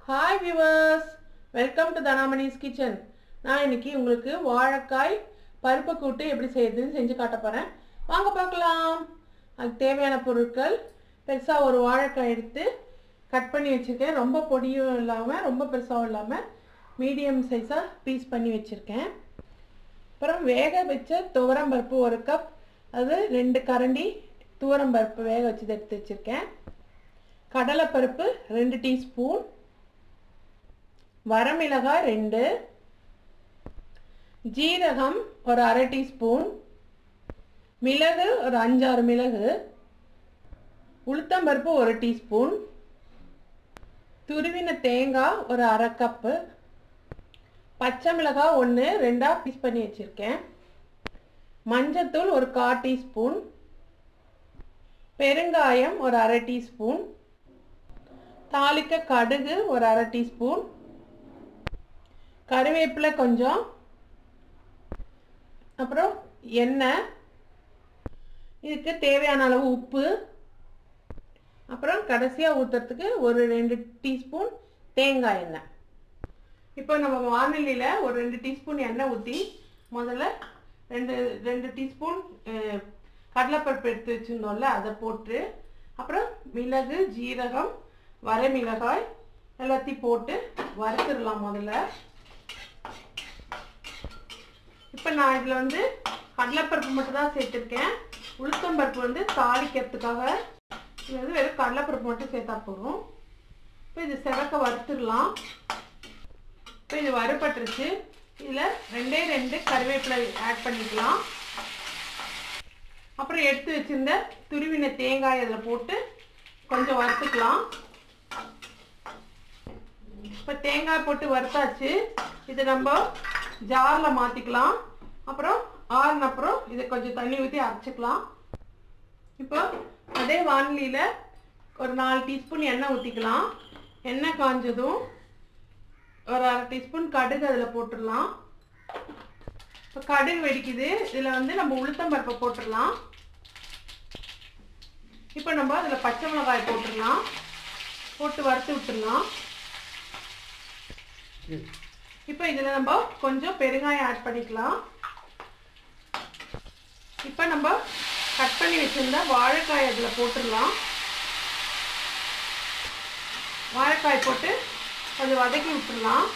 hi viewers welcome to Dhanamani's kitchen நான் இன்னைக்கு உங்களுக்கு வாழைக்காய் பருப்பு கூட்டு எப்படி செய்யறதுன்னு செஞ்சு காட்ட போகிறேன் வாங்க பார்க்கலாம் அதுக்கு தேவையான பொருட்கள் பெருசாக ஒரு வாழைக்காய் எடுத்து கட் பண்ணி வச்சுருக்கேன் ரொம்ப பொடியும் இல்லாமல் ரொம்ப பெருசாகவும் இல்லாமல் மீடியம் சைஸாக பீஸ் பண்ணி வச்சுருக்கேன் அப்புறம் வேக வச்ச துவரம்பருப்பு ஒரு கப் அது ரெண்டு கரண்டி துவரம்பருப்பு வேக வச்சது எடுத்து வச்சுருக்கேன் கடலைப்பருப்பு ரெண்டு டீஸ்பூன் வரமிளகாய் ரெண்டு ஜீரகம் ஒரு அரை டீஸ்பூன் மிளகு ஒரு அஞ்சாறு மிளகு உளுத்தம்பருப்பு ஒரு டீஸ்பூன் துருவின தேங்காய் ஒரு அரை கப்பு பச்சை மிளகாய் ஒன்று ரெண்டாக பீஸ் பண்ணி வச்சுருக்கேன் மஞ்சத்தூள் ஒரு கால் டீஸ்பூன் பெருங்காயம் ஒரு அரை டீஸ்பூன் தாளிக்க கடுகு ஒரு அரை டீஸ்பூன் கருவேப்பிலை கொஞ்சம் அப்புறம் எண்ணெய் இதுக்கு தேவையான அளவு உப்பு அப்புறம் கடைசியாக ஊற்றுறதுக்கு ஒரு ரெண்டு டீஸ்பூன் தேங்காய் எண்ணெய் இப்போ நம்ம வானிலையில் ஒரு ரெண்டு டீஸ்பூன் எண்ணெய் ஊற்றி முதல்ல ரெண்டு ரெண்டு டீஸ்பூன் கடலைப்பருப்பு எடுத்து வச்சுருந்தோம்ல அதை போட்டு அப்புறம் மிளகு ஜீரகம் வரமிளகாய் எல்லாத்தையும் போட்டு வறுத்துடலாம் முதல்ல இப்போ நான் இதில் வந்து கடலைப்பருப்பு மட்டும் தான் சேர்த்துருக்கேன் உளுத்தம்பருப்பு வந்து தாளிக்கிறதுக்காக இது வந்து வெறும் கடலைப்பருப்பு மட்டும் சேர்த்தா போதும் இப்போ இது சிறக்க வறுத்துடலாம் இப்போ இது வறுபட்டுருச்சு இதில் ரெண்டே ரெண்டு கருவேப்பிலை ஆட் பண்ணிக்கலாம் அப்புறம் எடுத்து வச்சிருந்த துருவின தேங்காய் அதில் போட்டு கொஞ்சம் வறுத்துக்கலாம் இப்போ தேங்காய் போட்டு வறுத்தாச்சு இது நம்ம ஜாரில் மாற்றிக்கலாம் அப்புறம் ஆறுன அப்புறம் இதை கொஞ்சம் தண்ணி ஊற்றி அரைச்சிக்கலாம் இப்போ அதே வானிலையில் ஒரு நாலு டீஸ்பூன் எண்ணெய் ஊற்றிக்கலாம் எண்ணெய் காஞ்சதும் ஒரு அரை டீஸ்பூன் கடுகு அதில் போட்டுடலாம் இப்போ கடுகு வெடிக்குது இதில் வந்து நம்ம உளுத்தம் பருப்பை போட்டுடலாம் இப்போ நம்ம அதில் பச்சை மிளகாய் போட்டுடலாம் போட்டு வறுத்து விட்டுடலாம் இப்போ இதில் நம்ம கொஞ்சம் பெருங்காயம் ஆட் பண்ணிக்கலாம் இப்போ நம்ம கட் பண்ணி வச்சுருந்த வாழைக்காய் அதில் போட்டுடலாம் வாழைக்காய் போட்டு அது வதக்கி விட்டுடலாம்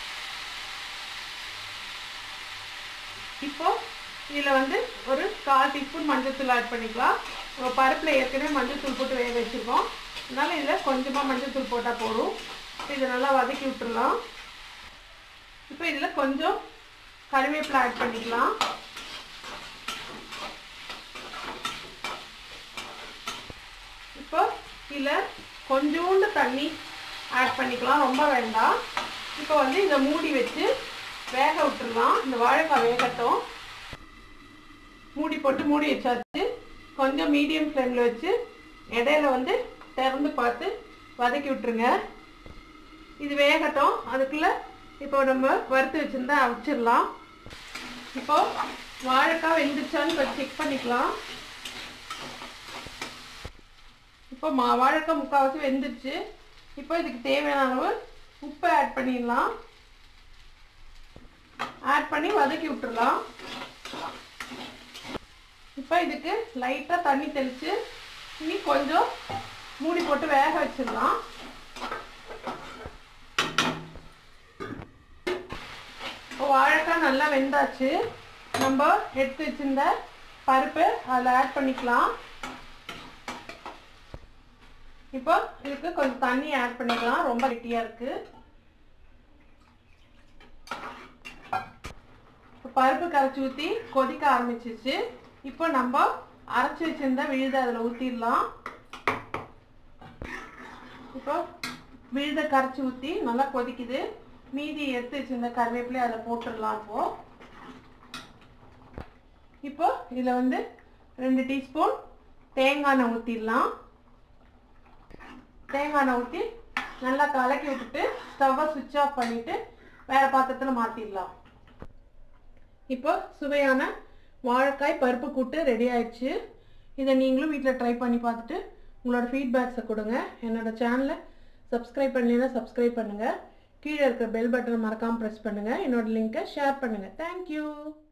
இப்போ இதில் வந்து ஒரு கால் டீஸ்பூன் மஞ்சள்தூள் ஆட் பண்ணிக்கலாம் நம்ம பருப்பில் ஏற்கனவே மஞ்சள்தூள் போட்டு வேக வச்சுருக்கோம் அதனால் இதில் கொஞ்சமாக மஞ்சள்தூள் போட்டால் போதும் இதை நல்லா வதக்கி விட்டுடலாம் இப்போ இதில் கொஞ்சம் கருவேப்பிலை ஆட் பண்ணிக்கலாம் இப்போ இதில் கொஞ்சோண்டு தண்ணி ஆட் பண்ணிக்கலாம் ரொம்ப வேண்டாம் இப்போ வந்து இதை மூடி வச்சு வேக விட்டுடலாம் இந்த வாழைக்காய் வேகட்டும் மூடி போட்டு மூடி வச்சாச்சு கொஞ்சம் மீடியம் ஃப்ளேமில் வச்சு இடையில வந்து திறந்து பார்த்து வதக்கி விட்டுருங்க இது வேகட்டும் அதுக்குள்ளே இப்போ நம்ம வறுத்து வச்சுருந்தா அவிச்சிடலாம் இப்போ வாழைக்காய் வெந்துச்சான்னு கொஞ்சம் செக் பண்ணிக்கலாம் இப்போ மா வாழைக்காய் முக்கால்வாசி வெந்துருச்சு இப்போ இதுக்கு தேவையான அளவு உப்பை ஆட் பண்ணிடலாம் ஆட் பண்ணி வதக்கி விட்டுடலாம் இப்போ இதுக்கு லைட்டாக தண்ணி தெளித்து இனி கொஞ்சம் மூடி போட்டு வேக வச்சிடலாம் இப்போ வாழைக்காய் நல்லா வெந்தாச்சு நம்ம எடுத்து வச்சிருந்த பருப்பு அதில் ஆட் பண்ணிக்கலாம் இப்போ இதுக்கு கொஞ்சம் தண்ணி ஆட் பண்ணிக்கலாம் ரொம்ப கெட்டியாக இருக்குது இப்போ பருப்பு கரைச்சி ஊற்றி கொதிக்க ஆரம்பிச்சிச்சு இப்போ நம்ம அரைச்சி வச்சிருந்த விழுத அதில் ஊற்றிடலாம் இப்போ விழுத கரைச்சி ஊற்றி நல்லா கொதிக்குது மீதி எடுத்து வச்சிருந்த கருவேப்பிலையை அதில் போட்டுடலாம் இப்போ இப்போ இதில் வந்து ரெண்டு டீஸ்பூன் தேங்காய் எண்ணெய் ஊற்றிடலாம் தேங்காய் எண்ணெய் ஊற்றி நல்லா கலக்கி விட்டுட்டு ஸ்டவ்வை சுவிட்ச் ஆஃப் பண்ணிவிட்டு வேறு பாத்திரத்தில் மாற்றிடலாம் இப்போ சுவையான வாழைக்காய் பருப்பு கூட்டு ரெடி ஆயிடுச்சு இதை நீங்களும் வீட்டில் ட்ரை பண்ணி பார்த்துட்டு உங்களோட ஃபீட்பேக்ஸை கொடுங்க என்னோட சேனலை சப்ஸ்கிரைப் பண்ணலைன்னா சப்ஸ்கிரைப் பண்ணுங்கள் கீழே இருக்கிற பெல் பட்டனை மறக்காமல் ப்ரெஸ் பண்ணுங்கள் என்னோட லிங்க்கை ஷேர் பண்ணுங்கள் தேங்க்யூ